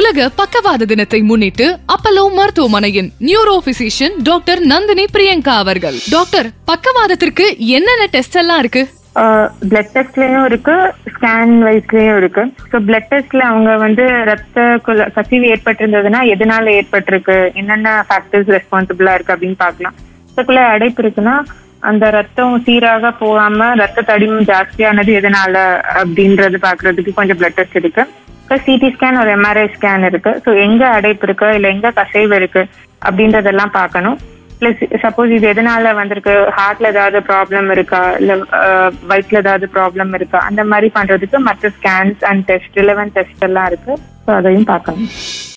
உலக பக்கவாத தினத்தை முன்னிட்டு அப்பலோ மருத்துவமனையின் neuro physician doctor Nandini Priyanka அவர்கள் டாக்டர் பக்கவாதத்திற்கு என்னென்ன டெஸ்ட் எல்லாம் இருக்கு பிளட் டெஸ்ட்லயும் இருக்கு ஸ்கேன் வைஸ்லயும் இருக்கு ஸோ பிளட் டெஸ்ட்ல அவங்க வந்து ரத்த குல- கசிவு ஏற்பட்டிருந்ததுன்னா எதனால ஏற்பட்டிருக்கு என்னென்ன ஃபேக்டர்ஸ் ரெஸ்பான்சிபிளா இருக்கு அப்படின்னு பார்க்கலாம் ரத்தக்குள்ள அடைப்பு இருக்குன்னா அந்த ரத்தம் சீராக போகாம ரத்த தடிமம் ஜாஸ்தியானது எதனால அப்படின்றது பாக்குறதுக்கு கொஞ்சம் பிளட் டெஸ்ட் இருக்கு இப்போ சிடி ஸ்கேன் ஒரு எம்ஆர்ஐ ஸ்கேன் இருக்கு ஸோ எங்க அடைப்பு இருக்கு இல்ல எங்க கசைவு இருக்கு அப்படின்றதெல்லாம் பார்க்கணும் பிளஸ் சப்போஸ் இது எதனால வந்திருக்கு ஹார்ட்ல ஏதாவது ப்ராப்ளம் இருக்கா இல்ல அஹ், வயிற்றுல ஏதாவது ப்ராப்ளம் இருக்கா அந்த மாதிரி பண்றதுக்கு மற்ற scans and test relevant test எல்லாம் இருக்கு ஸோ அதையும் பார்க்கணும்